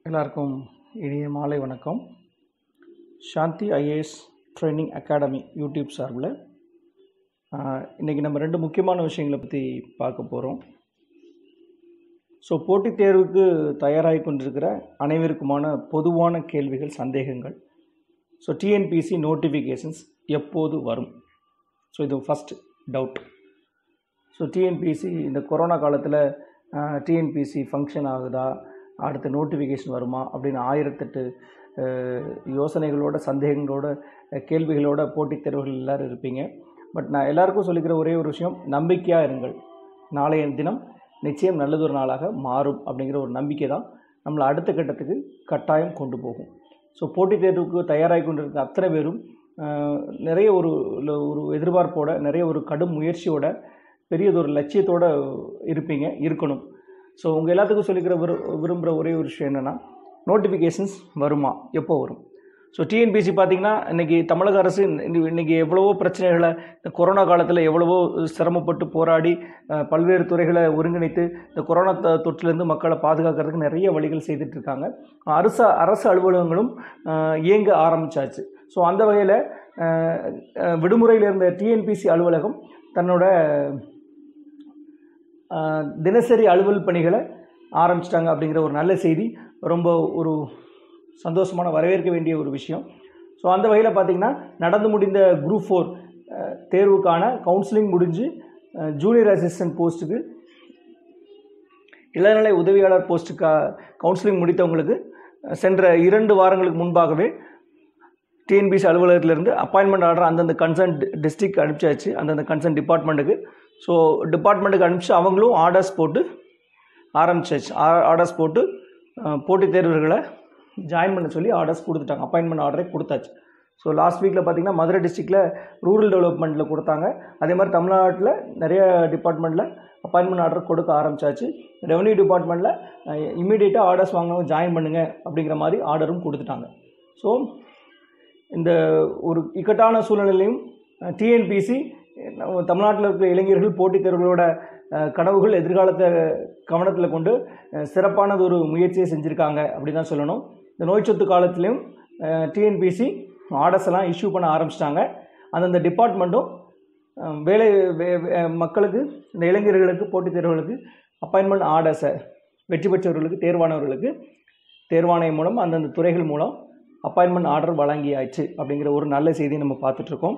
எல்லாருக்கும் இனிய மாலை வணக்கம் Shanthi IAS training academy YouTube சார்பில் இன்றைக்கி நம்ம ரெண்டு முக்கியமான விஷயங்களை பற்றி பார்க்க போகிறோம் ஸோ போட்டித் தேர்வுக்கு தயாராகி கொண்டிருக்கிற அனைவருக்குமான பொதுவான கேள்விகள் சந்தேகங்கள் ஸோ டிஎன்பிசி நோட்டிஃபிகேஷன்ஸ் எப்போது வரும் ஸோ இது ஃபஸ்ட் டவுட் ஸோ டிஎன்பிசி இந்த கொரோனா காலத்தில் டிஎன்பிசி ஃபங்க்ஷன் ஆகுதா அடுத்த நோட்டிஃபிகேஷன் வருமா அப்படின்னு ஆயிரத்தெட்டு அஹ், யோசனைகளோட சந்தேகங்களோட அஹ், கேள்விகளோட போட்டித் தேர்வுகள் எல்லோரும் இருப்பீங்க பட் நான் எல்லாருக்கும் சொல்லிக்கிற ஒரே ஒரு விஷயம் நம்பிக்கையாக இருங்கள் நாளைய தினம் நிச்சயம் நல்லதொரு நாளாக மாறும் அப்படிங்கிற ஒரு நம்பிக்கை தான் நம்மளை அடுத்த கட்டத்துக்கு கட்டாயம் கொண்டு போகும் ஸோ போட்டித் தேர்வுக்கு தயாராகி கொண்டிருக்க அத்தனை பேரும் அஹ், நிறைய ஒரு ஒரு எதிர்பார்ப்போட நிறைய ஒரு கடும் முயற்சியோட பெரியதொரு லட்சியத்தோடு இருப்பீங்க இருக்கணும் ஸோ உங்கள் எல்லாத்துக்கும் சொல்லிக்கிற விரு விரும்புகிற ஒரே ஒரு விஷயம் என்னென்னா நோட்டிஃபிகேஷன்ஸ் வருமா எப்போ வரும் ஸோ டிஎன்பிசி பார்த்தீங்கன்னா இன்றைக்கி தமிழக அரசு இன்னி- இன்னைக்கு எவ்வளவோ பிரச்சனைகளை இந்த கொரோனா காலத்தில் எவ்வளவோ சிரமப்பட்டு போராடி அஹ், பல்வேறு துறைகளை ஒருங்கிணைத்து இந்த கொரோனா த- தொற்றிலிருந்து மக்களை பாதுகாக்கிறதுக்கு நிறைய வழிகள் செய்துட்டு இருக்காங்க அரசு அரசு அலுவலகங்களும் அஹ், இயங்க ஆரம்பிச்சாச்சு ஸோ அந்த வகையில் விடுமுறையில் இருந்த டிஎன்பிசி அலுவலகம் தன்னோட ஆஹ் தினசரி அலுவல் பணிகளை ஆரம்பிச்சிட்டாங்க அப்படிங்கிற ஒரு நல்ல செய்தி ரொம்ப ஒரு சந்தோஷமான வரவேற்க வேண்டிய ஒரு விஷயம் ஸோ அந்த வகையில் பார்த்திங்கன்னா நடந்து முடிந்த குரூப் ஃபோர் தேர்வுக்கான கவுன்சிலிங் முடிஞ்சு ஜூனியர் அசிஸ்டன்ட் போஸ்ட்டுக்கு இளநிலை உதவியாளர் போஸ்ட்டுக்கு கவுன்சிலிங் முடித்தவங்களுக்கு அஹ், சென்ற இரண்டு வாரங்களுக்கு முன்பாகவே டிஎன்பிசி அலுவலகத்திலேருந்து அப்பாயின்மெண்ட் ஆர்டர் அந்தந்த கன்சர்ன் டிஸ்ட்ரிக்ட் அனுப்பிச்சாச்சு அந்தந்த கன்சர்ன் டிபார்ட்மெண்ட்டுக்கு ஸோ டிபார்ட்மெண்ட்டுக்கு அனுப்பிச்சு அவங்களும் ஆர்டர்ஸ் போட்டு ஆரம்பிச்சாச்சு ஆர்டர்ஸ் போட்டு அஹ், போட்டித் தேர்வர்களை ஜாயின் பண்ண சொல்லி ஆர்டர்ஸ் கொடுத்துட்டாங்க அப்பாயின்மெண்ட் ஆர்டரே கொடுத்தாச்சு ஸோ லாஸ்ட் வீக்கில் பார்த்தீங்கன்னா மதுரை டிஸ்ட்ரிக்டில் ரூரல் டெவலப்மெண்ட்டில் கொடுத்தாங்க அதே மாதிரி தமிழ்நாட்டில் நிறைய டிபார்ட்மெண்ட்டில் அப்பாயின்மெண்ட் ஆர்டர் கொடுக்க ஆரம்பிச்சாச்சு ரெவன்யூ டிபார்ட்மெண்ட்டில் இமீடியட்டாக ஆர்டர்ஸ் வாங்கினவங்க ஜாயின் பண்ணுங்கள் அப்படிங்கிற மாதிரி ஆர்டரும் கொடுத்துட்டாங்க ஸோ இந்த ஒரு இக்கட்டான சூழ்நிலையிலையும் டிஎன்பிசி தமிழ்நாட்டில் இருக்கிற இளைஞர்கள் போட்டித் தேர்வுகளோட அஹ், கனவுகள் எதிர்காலத்தை கவனத்தில் கொண்டு அஹ், சிறப்பானது ஒரு முயற்சியை செஞ்சுருக்காங்க அப்படி தான் சொல்லணும் இந்த நோய் சொத்து காலத்திலையும் டிஎன்பிசி ஆர்டர்ஸ் எல்லாம் இஷ்யூ பண்ண ஆரம்பிச்சிட்டாங்க அந்தந்த டிபார்ட்மெண்ட்டும் அஹ், வேலை வே- வே- மக்களுக்கு இந்த இளைஞர்களுக்கு போட்டித் தேர்வுகளுக்கு அப்பாயின்மெண்ட் ஆர்டர்ஸை வெற்றி பெற்றவர்களுக்கு தேர்வானவர்களுக்கு தேர்வாணையம் மூலம் அந்தந்த துறைகள் மூலம் அப்பாயின்மெண்ட் ஆர்டர் வழங்கியாச்சு அப்படிங்கிற ஒரு நல்ல செய்தியை நம்ம பார்த்துட்ருக்கோம்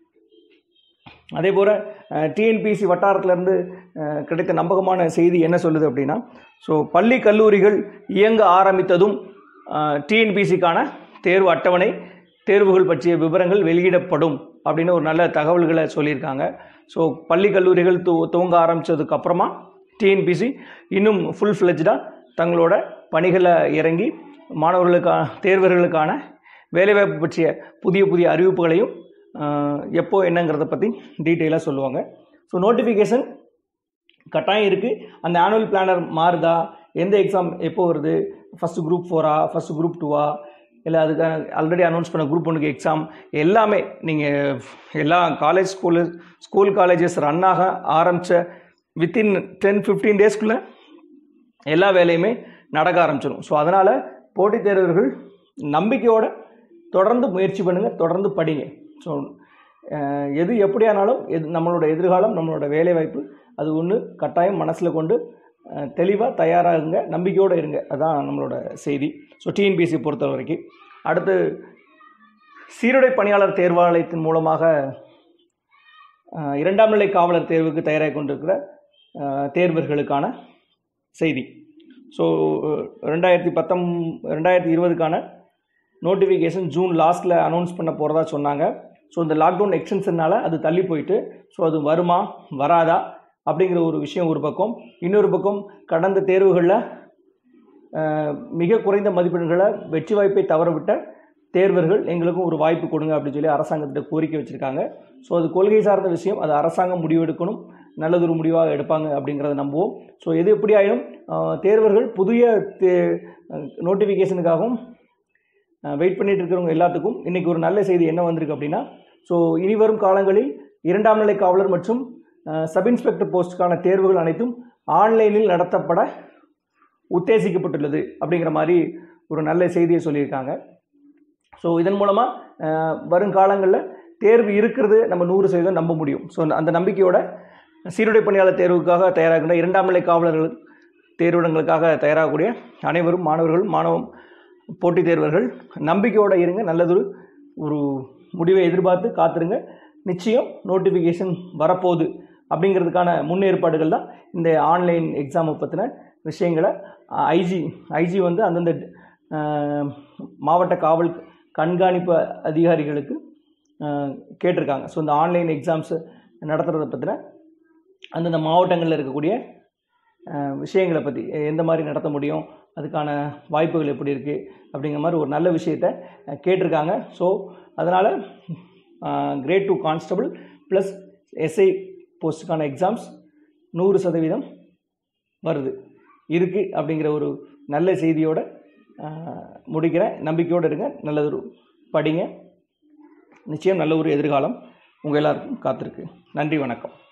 அதே போல் டிஎன்பிசி வட்டாரத்திலேருந்து கிடைத்த நம்பகமான செய்தி என்ன சொல்லுது அப்படின்னா ஸோ பள்ளி கல்லூரிகள் இயங்க ஆரம்பித்ததும் டிஎன்பிசிக்கான தேர்வு அட்டவணை தேர்வுகள் பற்றிய விவரங்கள் வெளியிடப்படும் அப்படின்னு ஒரு நல்ல தகவல்களை சொல்லியிருக்காங்க ஸோ பள்ளி கல்லூரிகள் து துவங்க ஆரம்பித்ததுக்கு அப்புறமா டிஎன்பிசி இன்னும் ஃபுல் ஃப்ளெஜ்டாக தங்களோட பணிகளை இறங்கி மாணவர்களுக்கான தேர்வர்களுக்கான வேலைவாய்ப்பு பற்றிய புதிய புதிய அறிவிப்புகளையும் ஆஹ், எப்போ என்னங்கிறத பற்றி டீட்டெயிலாக சொல்லுவாங்க ஸோ நோட்டிஃபிகேஷன் கட்டாயம் இருக்குது அந்த ஆனுவல் பிளானர் மாறுதா எந்த எக்ஸாம் எப்போ வருது ஃபஸ்ட்டு குரூப் ஃபோரா ஃபஸ்ட்டு குரூப் டூவா இல்லை அதுக்கு ஆல்ரெடி அனௌன்ஸ் பண்ண குரூப் ஒன்றுக்கு எக்ஸாம் எல்லாமே நீங்கள் எல்லா college school school colleges run ஆக ஆரம்பித்த வித்தின் டென் ஃபிஃப்டீன் டேஸ்க்குள்ளே எல்லா வேலையுமே நடக்க ஆரம்பிச்சிடும் ஸோ அதனால் போட்டித் தேர்வர்கள் நம்பிக்கையோட தொடர்ந்து முயற்சி பண்ணுங்கள் தொடர்ந்து படிங்க ஸோ எது எப்படியானாலும் எது நம்மளோட எதிர்காலம் நம்மளோட வேலைவாய்ப்பு அது ஒன்று கட்டாயம் மனசில் கொண்டு தெளிவாக தயாராகுங்க நம்பிக்கையோடு இருங்க அதான் நம்மளோட செய்தி ஸோ டிஎன்பிஎஸ்சி பொறுத்த வரைக்கும் அடுத்து சீருடை பணியாளர் தேர்வாலயத்தின் மூலமாக அஹ், இரண்டாம் நிலை காவலர் தேர்வுக்கு தயாராகி கொண்டிருக்கிற அஹ், தேர்வர்களுக்கான செய்தி ஸோ ரெண்டாயிரத்தி பத்தொம் ரெண்டாயிரத்தி இருபதுக்கான நோட்டிஃபிகேஷன் ஜூன் லாஸ்ட்டில் அனௌன்ஸ் பண்ண போகிறதா சொன்னாங்க ஸோ இந்த லாக்டவுன் எக்ஸ்டென்ஷனால் அது தள்ளி போயிட்டு ஸோ அது வருமா வராதா அப்படிங்கிற ஒரு விஷயம் ஒரு பக்கம் இன்னொரு பக்கம் கடந்த தேர்வுகளில் அஹ், மிக குறைந்த மதிப்பெண்களை வெற்றி வாய்ப்பை தவறவிட்ட தேர்வர்கள் எங்களுக்கும் ஒரு வாய்ப்பு கொடுங்க அப்படின்னு சொல்லி அரசாங்கத்திட்ட கோரிக்கை வச்சுருக்காங்க ஸோ அது கொள்கை சார்ந்த விஷயம் அது அரசாங்கம் முடிவெடுக்கணும் நல்லதொரு முடிவாக எடுப்பாங்க அப்படிங்கிறத நம்புவோம் ஸோ எது எப்படி ஆயினும் அஹ், தேர்வர்கள் புதிய தே நோட்டிஃபிகேஷனுக்காகவும் வெயிட் பண்ணிட்டு இருக்கிறவங்க எல்லாத்துக்கும் இன்றைக்கி ஒரு நல்ல செய்தி என்ன வந்திருக்கு அப்படின்னா ஸோ இனி வரும் காலங்களில் இரண்டாம் நிலை காவலர் மற்றும் சப் இன்ஸ்பெக்டர் போஸ்ட்டுக்கான தேர்வுகள் அனைத்தும் ஆன்லைனில் நடத்தப்பட உத்தேசிக்கப்பட்டுள்ளது அப்படிங்கிற மாதிரி ஒரு நல்ல செய்தியை சொல்லியிருக்காங்க ஸோ இதன் மூலமாக வருங்காலங்களில் தேர்வு இருக்கிறது நம்ம நூறு சதவீதம் நம்ப முடியும் ஸோ அந்த நம்பிக்கையோட சீருடை பணியாளர் தேர்வுக்காக தயாராகின்ற இரண்டாம் நிலை காவலர்கள் தேர்விடங்களுக்காக தயாராகக்கூடிய அனைவரும் மாணவர்கள் மாணவ போட்டித் தேர்வர்கள் நம்பிக்கையோடு இருங்க நல்லதொரு ஒரு முடிவை எதிர்பார்த்து காத்திருங்க நிச்சயம் நோட்டிஃபிகேஷன் வரப்போகுது அப்படிங்கிறதுக்கான முன்னேற்பாடுகள் தான் இந்த ஆன்லைன் எக்ஸாமை பற்றின விஷயங்களை ஐஜி ஐஜி வந்து அந்தந்த அஹ், மாவட்ட காவல் கண்காணிப்பு அதிகாரிகளுக்கு அஹ், கேட்டிருக்காங்க ஸோ இந்த ஆன்லைன் எக்ஸாம்ஸ் நடத்துகிறத பற்றின அந்தந்த மாவட்டங்களில் இருக்கக்கூடிய அஹ், விஷயங்களை பற்றி எந்த மாதிரி நடத்த முடியும் அதுக்கான வாய்ப்புகள் எப்படி இருக்குது அப்படிங்கிற மாதிரி ஒரு நல்ல விஷயத்தை அஹ், கேட்டிருக்காங்க ஸோ அதனால் grade two constable plus SI போஸ்ட்டுக்கான எக்ஸாம்ஸ் நூறு சதவீதம் வருது இருக்குது அப்படிங்கிற ஒரு நல்ல செய்தியோட அஹ், முடிக்கிறேன் நம்பிக்கையோடு இருங்க நல்லதொரு படிங்க நிச்சயம் நல்ல ஒரு எதிர்காலம் உங்கள் எல்லாருக்கும் காத்திருக்கு நன்றி வணக்கம்